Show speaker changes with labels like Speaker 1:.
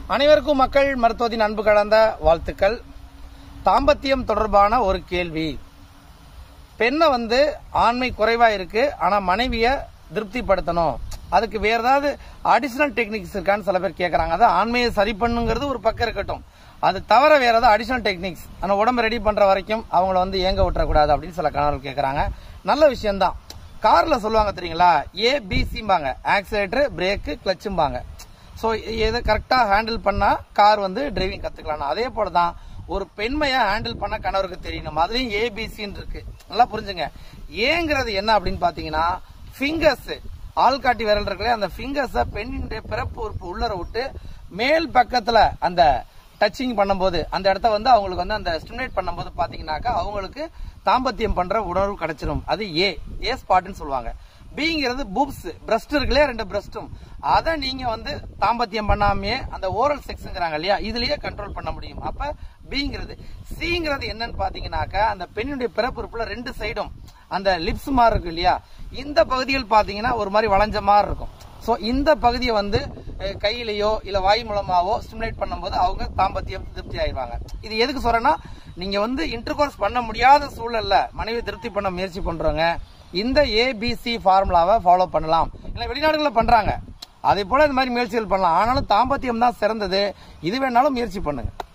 Speaker 1: அனைவருக்கும் மக்கள் மருத்துவத்தின் அன்பு கலந்த வாழ்த்துக்கள் தாம்பத்தியம் தொடர்பான ஒரு கேள்வி பெண்ணை வந்து ஆண்மை குறைவா இருக்கு ஆனா மனைவிய திருப்திப்படுத்தணும் அதுக்கு வேற ஏதாவது அடிஷனல் டெக்னிக்ஸ் இருக்கான்னு சில பேர் கேட்கறாங்க அதான் ஆண்மையை சரி பண்ணுங்கிறது ஒரு பக்கம் இருக்கட்டும் அது தவிர வேற ஏதாவது அடிஷனல் டெக்னிக்ஸ் அந்த உடம்பு ரெடி பண்ற வரைக்கும் அவங்கள வந்து ஏங்க விட்டுறக்கூடாது அப்படின்னு சில கணவர்கள் கேட்கறாங்க நல்ல விஷயம்தான் கார்ல சொல்லுவாங்க தெரியுங்களா ஏ பிசிம்பாங்க ஆக்சிலேட்டர் பிரேக்கு கிளச்சும்பாங்க ஸோ இதை கரெக்டாக ஹேண்டில் பண்ணா கார் வந்து டிரைவிங் கத்துக்கலாம் அதே போல தான் ஒரு பெண்மையை ஹேண்டில் பண்ண கணவருக்கு தெரியணும் அதுலயும் ஏபிசின்னு இருக்கு நல்லா புரிஞ்சுங்க ஏங்கிறது என்ன அப்படின்னு பாத்தீங்கன்னா ஃபிங்கர்ஸ் ஆள்காட்டி விரல் இருக்குல்ல அந்த ஃபிங்கர்ஸை பெண்ணினுடைய பிறப்பு உறுப்பு உள்ளர விட்டு மேல் பக்கத்துல அந்த டச்சிங் பண்ணும்போது அந்த இடத்த வந்து அவங்களுக்கு வந்து அந்த ஸ்டிமுலேட் பண்ணும்போது பாத்தீங்கன்னாக்கா அவங்களுக்கு தாம்பத்தியம் பண்ற உணர்வு கிடைச்சிடும் அது ஏ ஏ ஸ்பாட்னு சொல்லுவாங்க பிங்கிறது பூப்ஸ் பிரஸ்ட் இருக்குல்லையா ரெண்டு பிரஸ்டும் அதை நீங்க வந்து தாம்பத்தியம் பண்ணாமையே அந்த ஓரல் செக்ஸ்ங்கிறாங்க இல்லையா இதுலயே கண்ட்ரோல் பண்ண முடியும் அப்ப பிங்கிறது சிங்கிறது என்னன்னு பாத்தீங்கன்னாக்கா அந்த பெண்ணுடைய பிறப்புறுப்புல ரெண்டு சைடும் அந்த லிப்ஸ் மாதிரி இருக்கு இல்லையா இந்த பகுதிகள் பாத்தீங்கன்னா ஒரு மாதிரி வளைஞ்ச மாதிரி இருக்கும் சோ இந்த பகுதியை வந்து அஹ், கையிலயோ இல்ல வாய் மூலமாவோ ஸ்டிமுலேட் பண்ணும்போது அவங்க தாம்பத்தியம் திருப்தி ஆயிடுவாங்க இது எதுக்கு சொல்றேன்னா நீங்க வந்து இன்டர்கோர்ஸ் பண்ண முடியாத சூழல்ல மனைவி திருப்தி பண்ண முயற்சி பண்றவங்க இந்த ஏபிசி ஃபார்முலாவை ஃபாலோ பண்ணலாம் இல்ல வெளிநாடுகளில் பண்றாங்க அதே போல இந்த மாதிரி முயற்சிகள் பண்ணலாம் ஆனாலும் தாம்பத்தியம் தான் சிறந்தது இது வேணாலும் முயற்சி பண்ணுங்க